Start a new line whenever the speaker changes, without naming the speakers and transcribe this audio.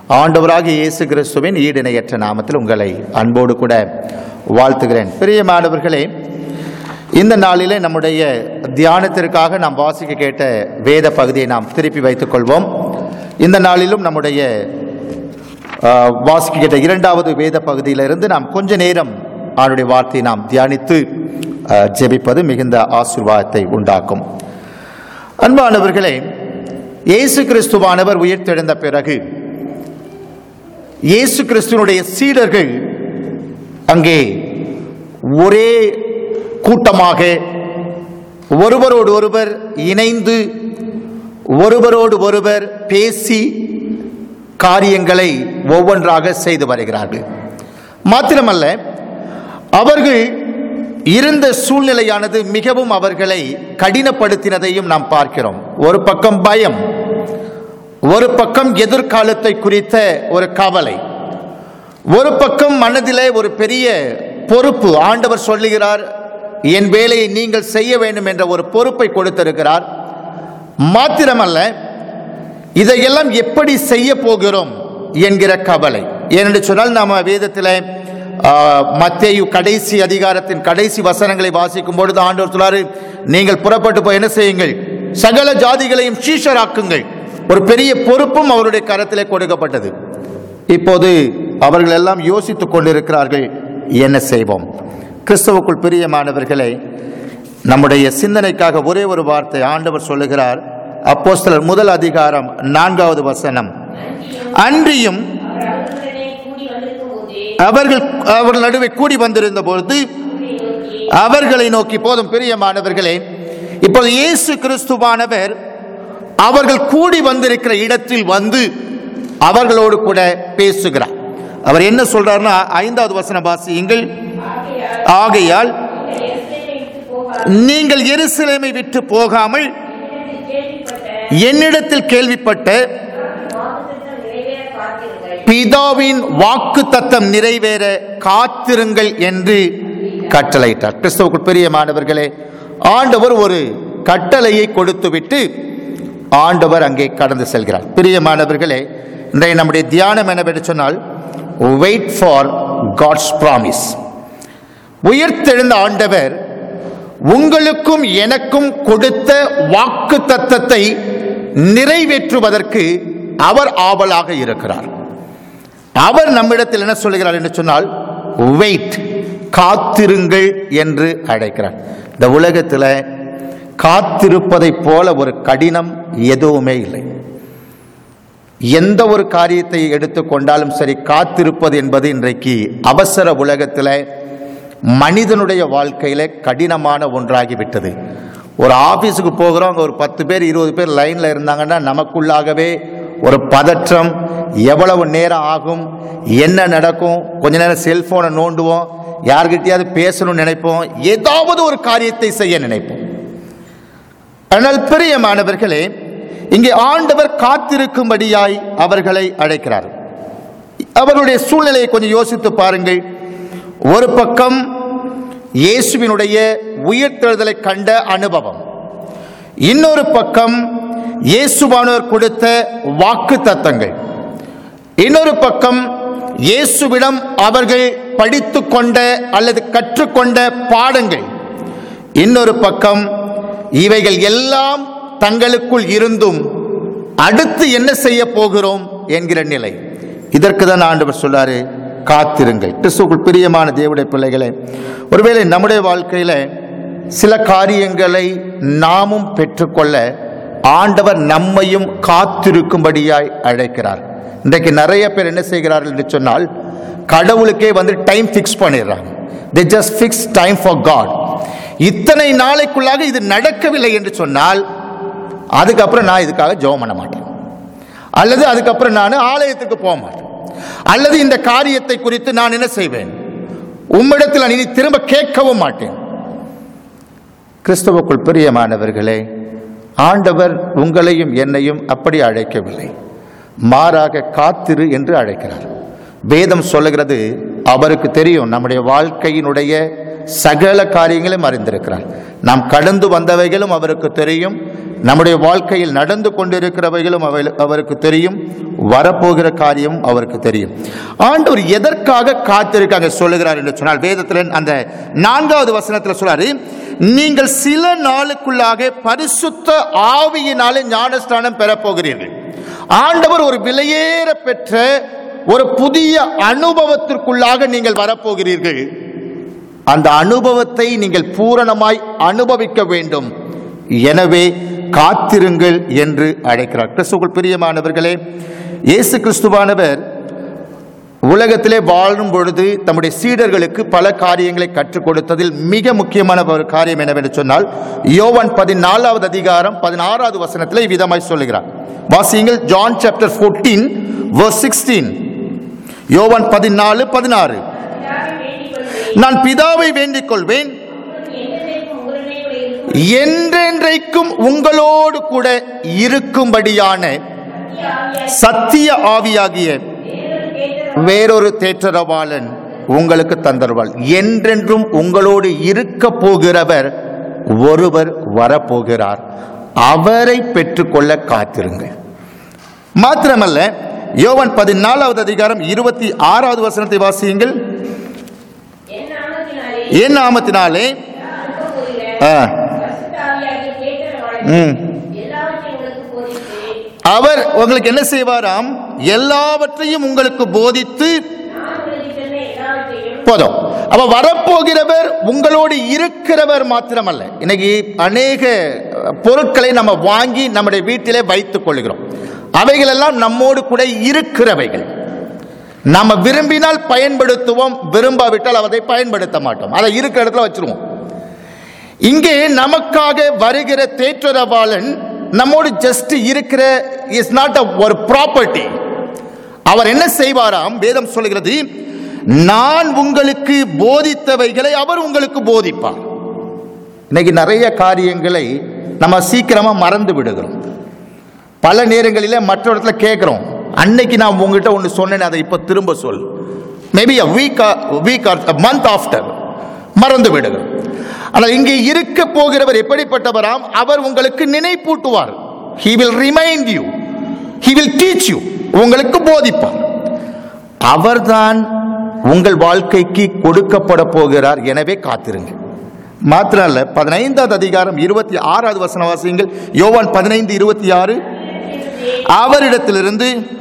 ஆண்டவராகிய இயேசு கிறிஸ்துவின் ஈடிணையற்ற நாமத்தில் உங்களை அன்போடு கூட வாழ்த்துகிறேன் பிரியமானவர்களே இந்த நாளிலே நம்முடைய தியானத்திற்காக நாம் வாசிக்க கேட்ட வேத பகுதியை நாம் திருப்பி வைத்துக் கொள்வோம் இந்த நாளிலும் நம்முடைய ஆஹ், வாசிக்க கேட்ட இரண்டாவது வேத பகுதியிலிருந்து நாம் கொஞ்ச நேரம் அவருடைய வார்த்தையை நாம் தியானித்து ஆஹ், ஜெபிப்பது மிகுந்த ஆசீர்வாதத்தை உண்டாக்கும் அன்பானவர்களே இயேசு கிறிஸ்துவானவர் உயிர்த்தெழுந்த பிறகு இயேசு கிறிஸ்துவனுடைய சீடர்கள் அங்கே ஒரே கூட்டமாக ஒருவரோடு ஒருவர் இணைந்து ஒருவரோடு ஒருவர் பேசி காரியங்களை ஒவ்வொன்றாக செய்து வருகிறார்கள் மாத்திரமல்ல அவர்கள் இருந்த சூழ்நிலையானது மிகவும் அவர்களை கடினப்படுத்தினதையும் நாம் பார்க்கிறோம் ஒரு பக்கம் பயம் ஒரு பக்கம் எதிர்காலத்தை குறித்த ஒரு கவலை ஒரு பக்கம் மனதிலே ஒரு பெரிய பொறுப்பு ஆண்டவர் சொல்லுகிறார் என் வேலையை நீங்கள் செய்ய வேண்டும் என்ற ஒரு பொறுப்பை கொடுத்திருக்கிறார் மாத்திரமல்ல இதையெல்லாம் எப்படி செய்ய போகிறோம் என்கிற கவலை ஏனென்று சொன்னால் நாம வேதத்தில் மத்தேயு கடைசி அதிகாரத்தின் கடைசி வசனங்களை வாசிக்கும் பொழுது ஆண்டவர் சொல்லாரு நீங்கள் புறப்பட்டு போய் என்ன செய்யுங்கள் சகல ஜாதிகளையும் சீஷராக்குங்கள் ஒரு பெரிய பொறுப்பும் அவருடைய கரத்திலே கொடுக்கப்பட்டது இப்போது அவர்கள் எல்லாம் யோசித்துக் கொண்டிருக்கிறார்கள் என்ன செய்வோம் கிறிஸ்தவுக்குள் பிரியமானவர்களே நம்முடைய சிந்தனைக்காக ஒரே ஒரு வார்த்தை ஆண்டவர் சொல்லுகிறார் அப்போஸ்தலர் முதல் அதிகாரம் நான்காவது வசனம் அன்றியும்
அவர்களுடனே கூடி வந்திருக்கும் போதே
அவர்கள் அவர்கள் நடுவே கூடி வந்திருந்த பொழுது அவர்களை நோக்கி போதும் பிரியமானவர்களே இப்போது இயேசு கிறிஸ்துவானவர் அவர்கள் கூடி வந்திருக்கிற இடத்தில் வந்து அவர்களோடு கூட பேசுகிறார் அவர் என்ன சொல்றாருன்னா ஐந்தாவது வசன வாசியுங்கள் ஆகையால் நீங்கள் எருசலேமை விட்டு போகாமல் என்னிடத்தில் கேள்விப்பட்ட
நிறைவேற பார்க்கிறீர்கள்
பிதாவின் வாக்கு தத்தம் நிறைவேற காத்திருங்கள் என்று கட்டளையிட்டார் கிறிஸ்தவுக்குள் பிரியமானவர்களே ஆண்டவர் ஒரு கட்டளையை கொடுத்துவிட்டு ஆண்டவர் அங்கே கடந்து செல்கிறார் பிரியமானவர்களே இன்றைய நம்முடைய தியானம் என்னவென்று சொன்னால் வெயிட் ஃபார் காட்ஸ் ப்ராமிஸ் உயிர்த்தெழுந்த ஆண்டவர் உங்களுக்கும் எனக்கும் கொடுத்த வாக்கு தத்தத்தை நிறைவேற்றுவதற்கு அவர் ஆவலாக இருக்கிறார் அவர் நம்மிடத்தில் என்ன சொல்லுகிறார் என்று சொன்னால் வெயிட் காத்திருங்கள் என்று அழைக்கிறார் இந்த உலகத்தில் காத்திருப்பதைப் போல ஒரு கடினம் எதுவுமே இல்லை எந்த ஒரு காரியத்தை எடுத்துக்கொண்டாலும் சரி காத்திருப்பது என்பது இன்றைக்கு அவசர உலகத்தில் மனிதனுடைய வாழ்க்கையில கடினமான ஒன்றாகிவிட்டது ஒரு ஆபீஸுக்கு போகிறோம் அங்கே ஒரு பத்து பேர் இருபது பேர் லைனில் இருந்தாங்கன்னா நமக்குள்ளாகவே ஒரு பதற்றம் எவ்வளவு நேரம் ஆகும் என்ன நடக்கும் கொஞ்ச நேரம் செல்போனை நோண்டுவோம் யார்கிட்டயாவது பேசணும்னு நினைப்போம் ஏதாவது ஒரு காரியத்தை செய்ய நினைப்போம் ஆனால் பிரியமானவர்களே இங்கே ஆண்டவர் காத்திருக்கும்படியாய் அவர்களை அழைக்கிறார் அவர்களுடைய சூழ்நிலையை கொஞ்சம் யோசித்து பாருங்கள் ஒரு பக்கம் இயேசுவினுடைய உயிர்த்தெழுதலை கண்ட அனுபவம் இன்னொரு பக்கம் இயேசுவானவர் கொடுத்த வாக்கு தத்தங்கள் இன்னொரு பக்கம் இயேசுவிடம் அவர்கள் படித்து கொண்ட அல்லது கற்றுக்கொண்ட பாடங்கள் இன்னொரு பக்கம் இவைகள் எல்லாம் தங்களுக்குள் இருந்தும் அடுத்து என்ன செய்ய போகிறோம் என்கிற நிலை இதற்கு தான் ஆண்டவர் சொல்லாரு காத்திருங்கள் கிறிஸ்துக்குள் பிரியமான தேவடைய பிள்ளைகளே ஒருவேளை நம்முடைய வாழ்க்கையில சில காரியங்களை நாமும் பெற்றுக்கொள்ள ஆண்டவர் நம்மையும் காத்திருக்கும்படியாய் அழைக்கிறார் இன்றைக்கு நிறைய பேர் என்ன செய்கிறார்கள் என்று சொன்னால் கடவுளுக்கே வந்து டைம் ஃபிக்ஸ் பண்ணிடுறாங்க they just fix time for God இத்தனை நாளைக்குள்ளாக இது நடக்கவில்லை என்று சொன்னால் அதுக்கப்புறம் நான் இதுக்காக ஜெபம் பண்ண மாட்டேன் அல்லது அதுக்கப்புறம் நான் ஆலயத்துக்கு போக மாட்டேன் அல்லது இந்த காரியத்தை குறித்து நான் என்ன செய்வேன் உம்மிடத்தில் நான் இனி திரும்ப கேட்கவும் மாட்டேன் கிறிஸ்தவுக்குள் பிரியமானவர்களே ஆண்டவர் உங்களையும் என்னையும் அப்படி அழைக்கவில்லை மாறாக காத்திரு என்று அழைக்கிறார் வேதம் சொல்லுகிறது அவருக்கு தெரியும் நம்முடைய வாழ்க்கையினுடைய சகல காரியங்களையும் அறிந்திருக்கிறார் நாம் கடந்து வந்தவைகளும் அவருக்கு தெரியும் நம்முடைய வாழ்க்கையில் நடந்து கொண்டிருக்கிறவைகளும் அவ- அவருக்கு தெரியும் வரப்போகிற காரியமும் அவருக்கு தெரியும் ஆண்டவர் எதற்காக காத்திருக்காங்க சொல்லுகிறார் என்று சொன்னால் வேதத்தில் அந்த நான்காவது வசனத்தில் சொல்றாரு நீங்கள் சில நாளுக்குள்ளாக பரிசுத்த ஆவியினாலே ஞானஸ்தானம் பெறப் போகிறீர்கள் ஆண்டவர் ஒரு விலையேற பெற்ற ஒரு புதிய அனுபவத்திற்குள்ளாக நீங்கள் வரப்போகிறீர்கள் அந்த அனுபவத்தை நீங்கள் பூரணமாய் அனுபவிக்க வேண்டும் எனவே காத்திருங்கள் என்று அழைக்கிறார் கிறிஸ்துக்குள் பிரியமானவர்களே இயேசு கிறிஸ்துவானவர் உலகத்திலே வாழும் பொழுது தம்முடைய சீடர்களுக்கு பல காரியங்களை கற்றுக் கொடுத்ததில் மிக முக்கியமான ஒரு காரியம் என்னவென்று சொன்னால் யோவான் பதினாலாவது அதிகாரம் பதினாறாவது வசனத்தில் இவ்விதமாய் சொல்லுகிறார் வாசியுங்கள் ஜான் சாப்டர் 14 verse 16 யோவான் பதினாலு பதினாறு நான் பிதாவை வேண்டிக் கொள்வேன் என்றென்றைக்கும் உங்களோடு கூட இருக்கும்படியான சத்திய ஆவியாகிய வேறொரு தேற்றரவாளன் உங்களுக்கு தந்தருவாள் என்றென்றும் உங்களோடு இருக்க போகிறவர் ஒருவர் வரப்போகிறார் அவரை பெற்றுக்கொள்ள காத்திருங்கள் மாத்திரமல்ல யோவான் பதினாலாவது அதிகாரம் இருபத்தி ஆறாவது வசனத்தை வாசியுங்கள்
என் நாமத்தினாலே
என் நாமத்தினாலே
அனுப்ப போகிற
ஆ,
பரிசுத்த ஆவியாகிய கேட்கிறவர்களுக்கு
ம்.
எல்லாவற்றையும் உங்களுக்கு போதித்து
அவர் உங்களுக்கு என்ன செய்வாராம் எல்லாவற்றையும் உங்களுக்கு போதித்து
நான் உங்களுக்கு சொன்ன எல்லாவற்றையும்
போதும் அப்ப வரப்போகிறவர் உங்களோடு இருக்கிறவர் மாத்திரமல்ல இன்னைக்கு அநேக அஹ், பொருட்களை நம்ம வாங்கி நம்முடைய வீட்டிலே வைத்துக் கொள்கிறோம் அவைகள் எல்லாம் நம்மோடு கூட இருக்கிறவைகள் நம்ம விரும்பினால் பயன்படுத்துவோம் விரும்பாவிட்டால் அதை பயன்படுத்த மாட்டோம் அதை இருக்கிற இடத்துல வச்சிருவோம் இங்கே நமக்காக வருகிற தேற்றரவாளன் நம்மோடு ஜஸ்ட் இருக்கிற இஸ் நாட் ஒரு ப்ராப்பர்ட்டி அவர் என்ன செய்வாராம் வேதம் சொல்கிறது நான் உங்களுக்கு போதித்தவைகளை அவர் உங்களுக்கு போதிப்பார் இன்னைக்கு நிறைய காரியங்களை நம்ம சீக்கிரமா மறந்து விடுகிறோம் பல நேரங்களிலே மற்ற இடத்துல கேட்குறோம் அன்னைக்கு நான் உங்ககிட்ட ஒன்று சொன்னேன் அதை இப்போ திரும்ப சொல் maybe a week week or month after மறந்து விடுகிறோம் ஆனால் இங்கே இருக்க போகிறவர் எப்படிப்பட்டவராம் அவர் உங்களுக்கு நினைப்பூட்டுவார் he will remind you he will teach you உங்களுக்கு போதிப்பார் அவர்தான் உங்கள் வாழ்க்கைக்கு கொடுக்கப்பட போகிறார் எனவே காத்திருங்க மாத்திரம் அல்ல பதினைந்தாவது அதிகாரம் இருபத்தி ஆறாவது வசன வாசியுங்கள் யோவான் பதினைந்து இருபத்தி ஆறு அவரிடத்திலிருந்து